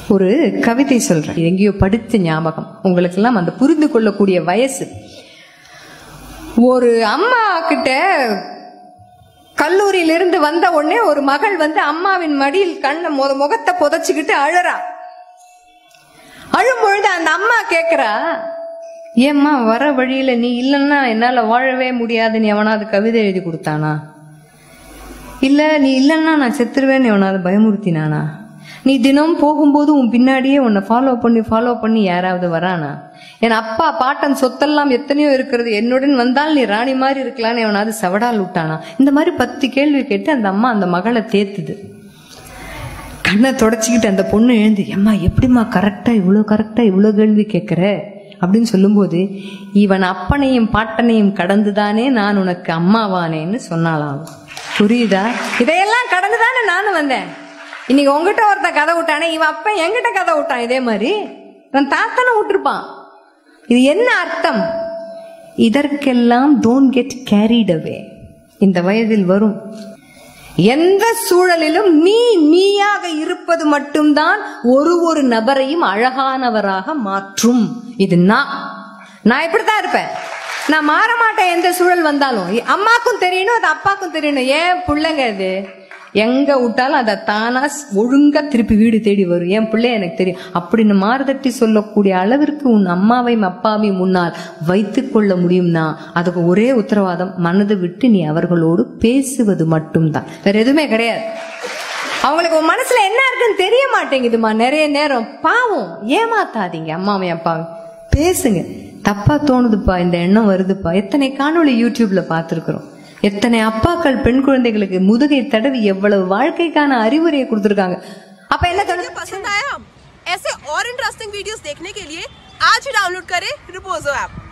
ஒரு கவிதை சொல்றேன் எங்கேயோ படித்த ஞாபகம் உங்களுக்கு எல்லாம் அந்த புரிந்து கொள்ளக்கூடிய வயசு ஒரு அம்மா கிட்ட கல்லூரியிலிருந்து வந்த உடனே ஒரு மகள் வந்து அம்மாவின் மடியில் கண்ண முத முகத்தை புதைச்சுக்கிட்டு அழறா அழும் பொழுது அந்த அம்மா கேக்குறா ஏம்மா வர வழியில நீ இல்லைன்னா என்னால வாழவே முடியாதுன்னு எவனாவது கவிதை எழுதி கொடுத்தானா இல்ல நீ இல்லைன்னா நான் செத்துருவேன்னு எவனாவது பயமுறுத்தினானா நீ தினம் போகும்போது உன் பின்னாடியே உன்னை ஃபாலோ பண்ணி ஃபாலோ பண்ணி யாராவது வரானா என் அப்பா பாட்டன் சொத்தெல்லாம் எத்தனையோ இருக்கிறது என்னுடன் வந்தால் நீ ராணி மாதிரி இருக்கலான்னு எவனாவது செவடால் விட்டானா இந்த மாதிரி பத்து கேள்வி கேட்டு அந்த அம்மா அந்த மகளை தேத்துது கண்ணை தொடச்சிக்கிட்டு அந்த பொண்ணு எழுந்து எம்மா எப்படிம்மா கரெக்டா இவ்வளோ கரெக்டா இவ்வளோ கேள்வி கேட்குற அப்படின்னு சொல்லும்போது இவன் அப்பனையும் பாட்டனையும் கடந்துதானே நான் உனக்கு அம்மாவானேன்னு சொன்னாலாம் புரியுதா இதையெல்லாம் கடந்துதானே நானும் வந்தேன் இன்னைக்கு உங்ககிட்ட ஒருத்தன் கதை விட்டானே இவன் அப்பன் என்கிட்ட கதை விட்டான் இதே மாதிரி நான் தாத்தனை விட்டுருப்பான் இது என்ன அர்த்தம் இதற்கெல்லாம் டோன்ட் கெட் கேரிட் அவே இந்த வயதில் வரும் எந்த சூழலிலும் நீ நீயாக இருப்பது மட்டும்தான் ஒரு ஒரு நபரையும் அழகானவராக மாற்றும் இது நான் நான் இப்படித்தான் இருப்பேன் நான் மாற மாட்டேன் எந்த சூழல் வந்தாலும் அம்மாக்கும் தெரியணும் அது அப்பாக்கும் தெரியணும் ஏன் பிள்ளைங்க இது எங்க விட்டாலும் அதை தானா ஒழுங்கா திருப்பி வீடு தேடி வரும் என் பிள்ளை எனக்கு தெரியும் அப்படின்னு மாறுதட்டி சொல்லக்கூடிய அளவிற்கு உன் அம்மாவையும் அப்பாவையும் முன்னால் வைத்துக் கொள்ள முடியும்னா அதுக்கு ஒரே உத்தரவாதம் மனதை விட்டு நீ அவர்களோடு பேசுவது மட்டும்தான் வேற எதுவுமே கிடையாது அவங்களுக்கு உன் மனசுல என்ன இருக்குன்னு தெரிய மாட்டேங்குதுமா நிறைய நேரம் பாவம் ஏமாத்தாதீங்க அம்மாவையும் அப்பாவையும் பேசுங்க தப்பா தோணுதுப்பா இந்த எண்ணம் வருதுப்பா எத்தனை காணொளி யூடியூப்ல பார்த்திருக்கிறோம் எத்தனை அப்பாக்கள் பெண் குழந்தைகளுக்கு முதுகை தடவி எவ்வளவு வாழ்க்கைக்கான அறிவுரையை கொடுத்திருக்காங்க அப்ப என்ன தோணுது पसंद आया ऐसे और इंटरेस्टिंग वीडियोस देखने के लिए आज ही डाउनलोड करें रिपोजो ऐप